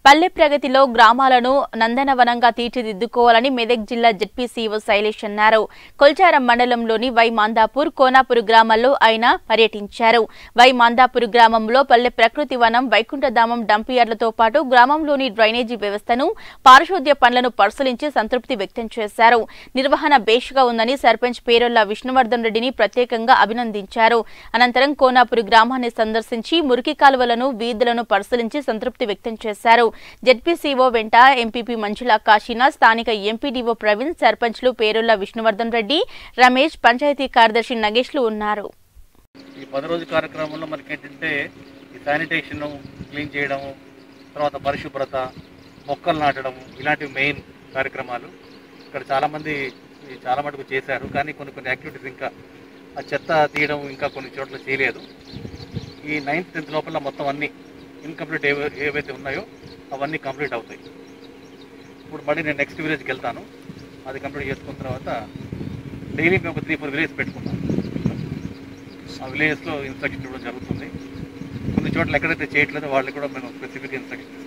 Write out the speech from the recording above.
పల్లె ప్రగతిలో గ్రామాలను నందనవనంగా తీర్చిదిద్దుకోవాలని మెదక్ జిల్లా జెడ్పీ సీఓ శైలేష్ అన్నారు కొల్చారం మండలంలోని వై మాందాపూర్ కోనాపూర్ గ్రామాల్లో ఆయన పర్యటించారు వై మాందాపూర్ గ్రామంలో పల్లె ప్రకృతి వనం వైకుంఠధామం డంపియార్లతో పాటు గ్రామంలోని డ్రైనేజీ వ్యవస్థను పారిశుద్ధ్య పనులను పరిశీలించి సంతృప్తి వ్యక్తం చేశారు నిర్వహణ బేష్గా ఉందని సర్పంచ్ పేరొల్ల విష్ణువర్ధన్ రెడ్డిని ప్రత్యేకంగా అభినందించారు అనంతరం కోనాపూర్ గ్రామాన్ని సందర్శించి మురికి కాలువలను వీధులను పరిశీలించి సంతృప్తి వ్యక్తం చేశారు జెడ్పీసీఓ వెంట ఎంపీపీ మంజుల కాశీనాథ్ స్థానిక ఎంపీడీఓ ప్రవీణ్ సర్పంచ్లు పేరుల్ల విష్ణువర్ధన్ రెడ్డి రమేష్ పంచాయతీ కార్యదర్శి నగేష్లు ఉన్నారు ఈ పది రోజు కార్యక్రమంలో మనకి ఏంటంటే ఈ శానిటేషన్ క్లీన్ చేయడం తర్వాత పరిశుభ్రత మొక్కలు నాటడం ఇలాంటివి మెయిన్ కార్యక్రమాలు ఇక్కడ చాలామంది ఈ చాలా మటుకు చేశారు కానీ కొన్ని కొన్ని యాక్టివిటీస్ ఇంకా ఆ చెత్త తీయడం ఇంకా కొన్ని చోట్ల చేయలేదు ఈ నైన్త్ టెన్త్ లోపల మొత్తం అన్ని ఇన్కంప్లీట్ ఏవై ఏవైతే ఉన్నాయో అవన్నీ కంప్లీట్ అవుతాయి ఇప్పుడు మళ్ళీ నేను నెక్స్ట్ విలేజ్కి వెళ్తాను అది కంప్లీట్ చేసుకున్న తర్వాత డైలీ మేము ఒక త్రీ ఫోర్ విలేజ్ పెట్టుకున్నాం ఆ విలేజెస్లో ఇన్స్ట్రక్షన్ ఇవ్వడం జరుగుతుంది కొన్ని చోట్ల ఎక్కడైతే చేయట్లేదో వాళ్ళకి కూడా మేము స్పెసిఫిక్ ఇన్స్ట్రక్షన్